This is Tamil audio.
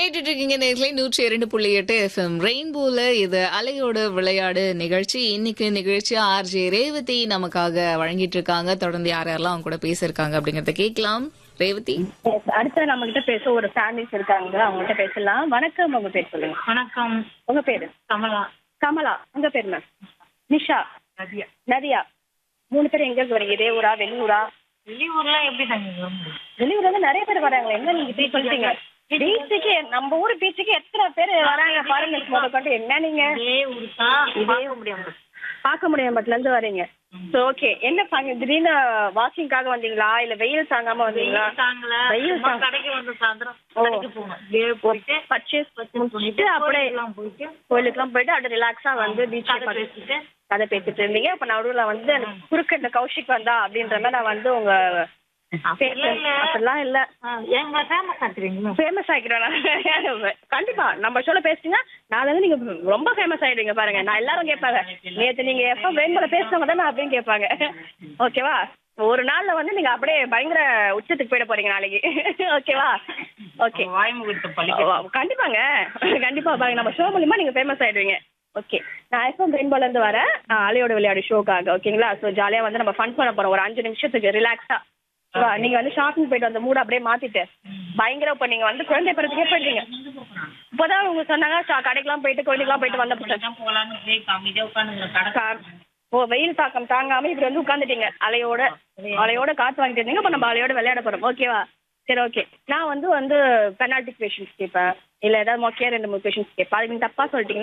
கேட்டுட்டு இருக்கீங்க நேர்களை நூற்றி இரண்டு புள்ளி எட்டு எஃப்எம் ரெயின்போல இது அலையோட விளையாடு நிகழ்ச்சி இன்னைக்கு நிகழ்ச்சி ஆர்ஜே ரேவதி நமக்காக வழங்கிட்டு இருக்காங்க தொடர்ந்து யார் யாரெல்லாம் அவங்க கூட பேசியிருக்காங்க அப்படிங்கறத கேட்கலாம் ரேவதி Yes, அடுத்து நம்ம கிட்ட பேச ஒரு ஃபேமிலிஸ் இருக்காங்க அவங்க கிட்ட பேசலாம் வணக்கம் உங்க பேர் சொல்லுங்க வணக்கம் உங்க பேரு கமலா கமலா உங்க பேர் மேம் நிஷா நதியா நதியா மூணு பேர் எங்க இருந்து வரீங்க இதே ஊரா வெளியூரா வெளியூர்ல எப்படி தங்கி வர முடியும் வெளியூர்ல இருந்து நிறைய பேர் வராங்க என்ன நீங்க இப்படி சொல்லிட்டீங்க பீச்சுக்கு நம்ம ஊர் பீச்சுக்கு எத்தனை பேர் வராங்க ஃபாரினர்ஸ் முத கொண்டு என்ன நீங்க இதே ஊர் தான் பார்க்க முடியும் பார்க்க முடியாம பட்ல இருந்து வரீங்க சோ ஓகே என்ன பாங்க திடீர்னு வாக்கிங்காக வந்தீங்களா இல்ல வெயில் தாங்காம வந்தீங்களா தாங்கல வெயில் சும்மா தாங்க- கடைக்கு வந்து சாயந்தரம் ஓ. கடைக்கு போகணும் இப்படியே போயிட்டு பர்ச்சேஸ் பண்ணிட்டு முடிச்சுட்டு அப்படியே எல்லாம் போயிட்டு கோயிலுக்குலாம் போயிட்டு அப்படியே ரிலாக்ஸா வந்து பீச் கதை பேசிட்டு கதை பேசிட்டு இருந்தீங்க அப்ப நடுவுல வந்து எனக்கு குறுக்க இந்த கௌஷிக் வந்தா அப்படின்ற மாதிரி நான் வந்து உங்க அப்படிலாம் இல்ல அப்படிலாம் இல்ல ஆ, எங்க ஃபேமஸ் ஆக்குறீங்களா ஃபேமஸ் ஆகிடுவேன் கண்டிப்பா நம்ம ஷோல பேசுங்க நான் வந்து நீங்க ரொம்ப ஃபேமஸ் ஆயிடுவீங்க பாருங்க நான் எல்லாரும் கேட்பாங்க நேத்து நீங்க எப்ப வேண்பல பேசுனவங்க தானே அப்படின்னு கேட்பாங்க ஓகேவா ஒரு நாள்ல வந்து நீங்க அப்படியே பயங்கர உச்சத்துக்கு போயிட போறீங்க நாளைக்கு ஓகேவா ஓகே வாய்முகத்தை பழி கண்டிப்பாங்க கண்டிப்பா பாருங்க நம்ம ஷோ மூலியமா நீங்க ஃபேமஸ் ஆயிடுவீங்க ஓகே நான் எஃப்எம் ரெயின்போல இருந்து வரேன் ஆஹ் அலையோட விளையாடு ஷோக்காக ஓகேங்களா ஸோ ஜாலியா வந்து நம்ம ஃபன் பண்ண போறோம் ஒரு அஞ்சு நிமிஷத்துக்கு ரிலாக்ஸா நீங்க வந்து ஷாப்பிங் போயிட்டு வந்த மூட அப்படியே மாத்திட்டு பயங்கர இப்ப நீங்க வந்து குழந்தை பிறத்துக்கே போயிட்டீங்க இப்போதான் உங்க சொன்னாங்க ஷா- கடைக்கெல்லாம் போயிட்டு கோயிலுக்குலாம் போயிட்டு வந்த தான் போகலான்னு பிரேக் அமைதியா உட்காந்துங்க கடை கா- ஓ வெயில் தாக்கம் தாங்காம இப்படி வந்து உட்காந்துட்டீங்க அலையோட அலையோட காத்து வாங்கிட்டு இருந்தீங்க இப்ப நம்ம அலையோட விளையாட போறோம் ஓகேவா சரி ஓகே நான் வந்து வந்து பெனால்டி கொஷின்ஸ் கேட்பேன் இல்ல ஏதாவது மொக்கையா ரெண்டு மூணு கொஷின்ஸ் கேட்பேன் அது நீங்க தப்பா சொல்லிட்டீங்க